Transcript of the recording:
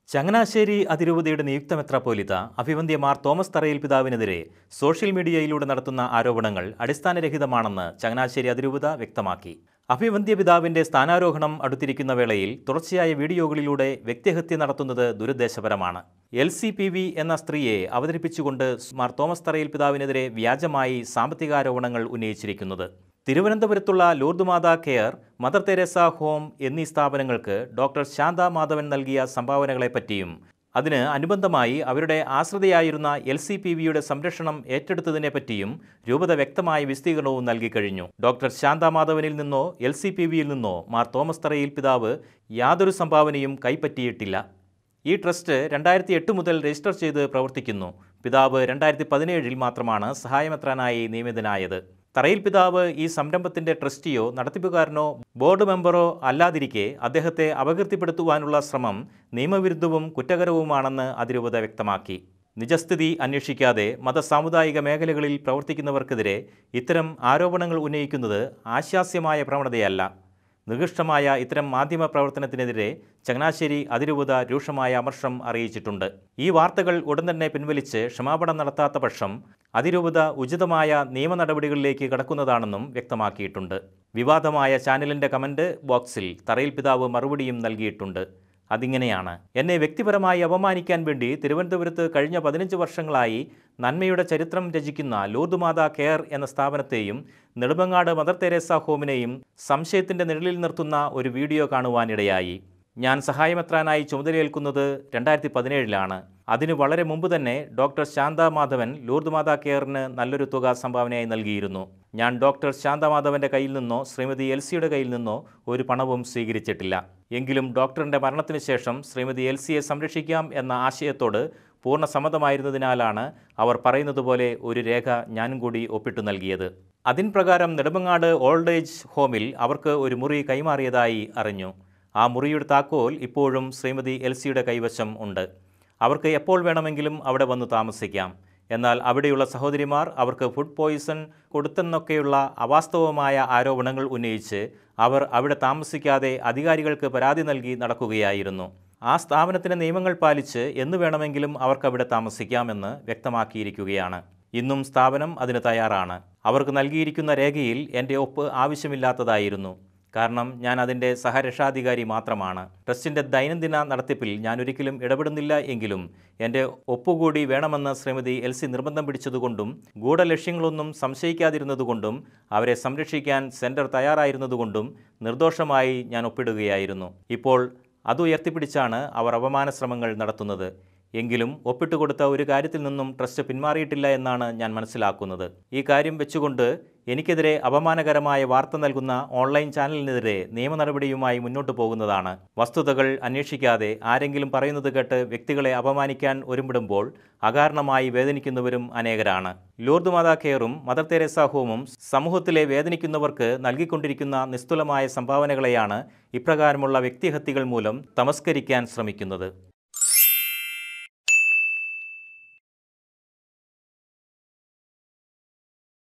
ചങ്ങനാശ്ശേരി അതിരൂപതയുടെ നിയുക്ത മെത്രാപ്പോലിത്ത അഭിവന്ദ്യ മാർ തോമസ് തറയിൽ പിതാവിനെതിരെ സോഷ്യൽ മീഡിയയിലൂടെ നടത്തുന്ന ആരോപണങ്ങൾ അടിസ്ഥാനരഹിതമാണെന്ന് ചങ്ങനാശ്ശേരി അതിരൂപത വ്യക്തമാക്കി അഭിവന്ദ്യ പിതാവിന്റെ സ്ഥാനാരോഹണം അടുത്തിരിക്കുന്ന വേളയിൽ തുടർച്ചയായ വീഡിയോകളിലൂടെ വ്യക്തിഹത്യ നടത്തുന്നത് ദുരുദ്ദേശപരമാണ് എൽ സി പി വി എന്ന സ്ത്രീയെ അവതരിപ്പിച്ചുകൊണ്ട് മാർ തോമസ് തറയിൽ പിതാവിനെതിരെ വ്യാജമായി സാമ്പത്തികാരോപണങ്ങൾ ഉന്നയിച്ചിരിക്കുന്നത് തിരുവനന്തപുരത്തുള്ള Lourdes Mata care Mother Teresa home എന്നീ സ്ഥാപനങ്ങൾക്ക് ഡോക്ടർ ശാന്ത മാധവൻ നൽകിയ സംഭാവനകളെപ്പറ്റിയും അതിന് അനുബന്ധമായി അവരുടെ ആശ്രിതയായിരുന്ന എൽ സി പി വിയുടെ സംരക്ഷണം ഏറ്റെടുത്തതിനെപ്പറ്റിയും രൂപത വ്യക്തമായ വിസ്തീർണവും നൽകിക്കഴിഞ്ഞു ഡോക്ടർ ശാന്ത മാധവനിൽ നിന്നോ എൽ സി പി വിയിൽ നിന്നോ മാർ തോമസ് തറയിൽ പിതാവ് യാതൊരു സംഭാവനയും കൈപ്പറ്റിയിട്ടില്ല ഈ ട്രസ്റ്റ് രണ്ടായിരത്തി എട്ട് മുതൽ രജിസ്റ്റർ ചെയ്ത് പ്രവർത്തിക്കുന്നു പിതാവ് രണ്ടായിരത്തി പതിനേഴിൽ മാത്രമാണ് സഹായമെത്രാനായി നിയമിതനായത് തറയിൽ പിതാവ് ഈ സംരംഭത്തിന്റെ ട്രസ്റ്റിയോ നടത്തിപ്പുകാരനോ ബോർഡ് മെമ്പറോ അല്ലാതിരിക്കെ അദ്ദേഹത്തെ അപകീർത്തിപ്പെടുത്തുവാനുള്ള ശ്രമം നിയമവിരുദ്ധവും കുറ്റകരവുമാണെന്ന് അതിരൂപത വ്യക്തമാക്കി നിജസ്ഥിതി അന്വേഷിക്കാതെ മത സാമുദായിക മേഖലകളിൽ പ്രവർത്തിക്കുന്നവർക്കെതിരെ ഇത്തരം ആരോപണങ്ങൾ ഉന്നയിക്കുന്നത് ആശാസ്യമായ പ്രവണതയല്ല നികൃഷ്ടമായ ഇത്തരം മാധ്യമ പ്രവർത്തനത്തിനെതിരെ ചങ്ങനാശ്ശേരി അതിരൂപത രൂക്ഷമായ അമർഷം അറിയിച്ചിട്ടുണ്ട് ഈ വാർത്തകൾ ഉടൻ തന്നെ പിൻവലിച്ച് ക്ഷമാപണം നടത്താത്ത പക്ഷം അതിരൂപത ഉചിതമായ നിയമ നടപടികളിലേക്ക് കടക്കുന്നതാണെന്നും വ്യക്തമാക്കിയിട്ടുണ്ട് വിവാദമായ ചാനലിന്റെ കമന്റ് ബോക്സിൽ തറയിൽ പിതാവ് മറുപടിയും നൽകിയിട്ടുണ്ട് അതിങ്ങനെയാണ് എന്നെ വ്യക്തിപരമായി അപമാനിക്കാൻ വേണ്ടി തിരുവനന്തപുരത്ത് കഴിഞ്ഞ പതിനഞ്ച് വർഷങ്ങളായി നന്മയുടെ ചരിത്രം രചിക്കുന്ന ലൂർദുമാത കെയർ എന്ന സ്ഥാപനത്തെയും നെടുമങ്ങാട് മദർ തെരേസ ഹോമിനെയും സംശയത്തിന്റെ നിഴലിൽ നിർത്തുന്ന ഒരു വീഡിയോ കാണുവാനിടയായി ഞാൻ സഹായമെത്രാനായി ചുമതലയേൽക്കുന്നത് രണ്ടായിരത്തി പതിനേഴിലാണ് അതിനു വളരെ മുമ്പ് തന്നെ ഡോക്ടർ ശാന്ത മാധവൻ ലൂർദ് മാതാ കെയറിന് നല്ലൊരു തുക സംഭാവനയായി നൽകിയിരുന്നു ഞാൻ ഡോക്ടർ ശാന്ത മാധവന്റെ കയ്യിൽ നിന്നോ ശ്രീമതി എൽസിയുടെ കയ്യിൽ നിന്നോ ഒരു പണവും സ്വീകരിച്ചിട്ടില്ല എങ്കിലും ഡോക്ടറിന്റെ മരണത്തിന് ശേഷം ശ്രീമതി എൽസിയെ സംരക്ഷിക്കാം എന്ന ആശയത്തോട് പൂർണ്ണ സമ്മതമായിരുന്നതിനാലാണ് അവർ പറയുന്നത് പോലെ ഒരു രേഖ ഞാനും കൂടി ഒപ്പിട്ടു നൽകിയത് അതിൻ പ്രകാരം നെടുമങ്ങാട് ഓൾഡ് ഏജ് ഹോമിൽ അവർക്ക് ഒരു മുറി കൈമാറിയതായി അറിഞ്ഞു ആ മുറിയുടെ താക്കോൽ ഇപ്പോഴും ശ്രീമതി എൽസിയുടെ കൈവശം ഉണ്ട് അവർക്ക് എപ്പോൾ വേണമെങ്കിലും അവിടെ വന്ന് താമസിക്കാം എന്നാൽ അവിടെയുള്ള സഹോദരിമാർ അവർക്ക് ഫുഡ് പോയിസൺ കൊടുത്തെന്നൊക്കെയുള്ള അവാസ്തവമായ ആരോപണങ്ങൾ ഉന്നയിച്ച് അവർ അവിടെ താമസിക്കാതെ അധികാരികൾക്ക് പരാതി നൽകി നടക്കുകയായിരുന്നു ആ സ്ഥാപനത്തിൻ്റെ നിയമങ്ങൾ പാലിച്ച് എന്ന് വേണമെങ്കിലും അവർക്ക് അവിടെ താമസിക്കാമെന്ന് വ്യക്തമാക്കിയിരിക്കുകയാണ് ഇന്നും സ്ഥാപനം അതിന് തയ്യാറാണ് അവർക്ക് നൽകിയിരിക്കുന്ന രേഖയിൽ എൻ്റെ ഒപ്പ് ആവശ്യമില്ലാത്തതായിരുന്നു കാരണം ഞാൻ അതിൻ്റെ സഹരക്ഷാധികാരി മാത്രമാണ് ട്രസ്റ്റിൻ്റെ ദൈനംദിന നടത്തിപ്പിൽ ഞാൻ ഒരിക്കലും ഇടപെടുന്നില്ല എങ്കിലും എൻ്റെ ഒപ്പുകൂടി വേണമെന്ന് ശ്രീമതി എൽ സി നിർബന്ധം പിടിച്ചതുകൊണ്ടും ഗൂഢലക്ഷ്യങ്ങളൊന്നും സംശയിക്കാതിരുന്നതുകൊണ്ടും അവരെ സംരക്ഷിക്കാൻ സെൻറ്റർ തയ്യാറായിരുന്നതുകൊണ്ടും നിർദോഷമായി ഞാൻ ഒപ്പിടുകയായിരുന്നു ഇപ്പോൾ അത് ഉയർത്തിപ്പിടിച്ചാണ് അവർ അപമാന ശ്രമങ്ങൾ നടത്തുന്നത് എങ്കിലും ഒപ്പിട്ടുകൊടുത്ത ഒരു കാര്യത്തിൽ നിന്നും ട്രസ്റ്റ് പിന്മാറിയിട്ടില്ല എന്നാണ് ഞാൻ മനസ്സിലാക്കുന്നത് ഈ കാര്യം വെച്ചുകൊണ്ട് എനിക്കെതിരെ അപമാനകരമായ വാർത്ത നൽകുന്ന ഓൺലൈൻ ചാനലിനെതിരെ നിയമ നടപടിയുമായി മുന്നോട്ട് പോകുന്നതാണ് വസ്തുതകൾ അന്വേഷിക്കാതെ ആരെങ്കിലും പറയുന്നത് കേട്ട് വ്യക്തികളെ അപമാനിക്കാൻ ഒരുമ്പിടുമ്പോൾ അകാരണമായി വേദനിക്കുന്നവരും അനേകരാണ് ലൂർദ് മാതാ കെയറും മദർ തെരേസ ഹോമും സമൂഹത്തിലെ വേദനിക്കുന്നവർക്ക് നൽകിക്കൊണ്ടിരിക്കുന്ന നിസ്തുലമായ സംഭാവനകളെയാണ് ഇപ്രകാരമുള്ള വ്യക്തിഹത്യകൾ മൂലം തമസ്കരിക്കാൻ ശ്രമിക്കുന്നത്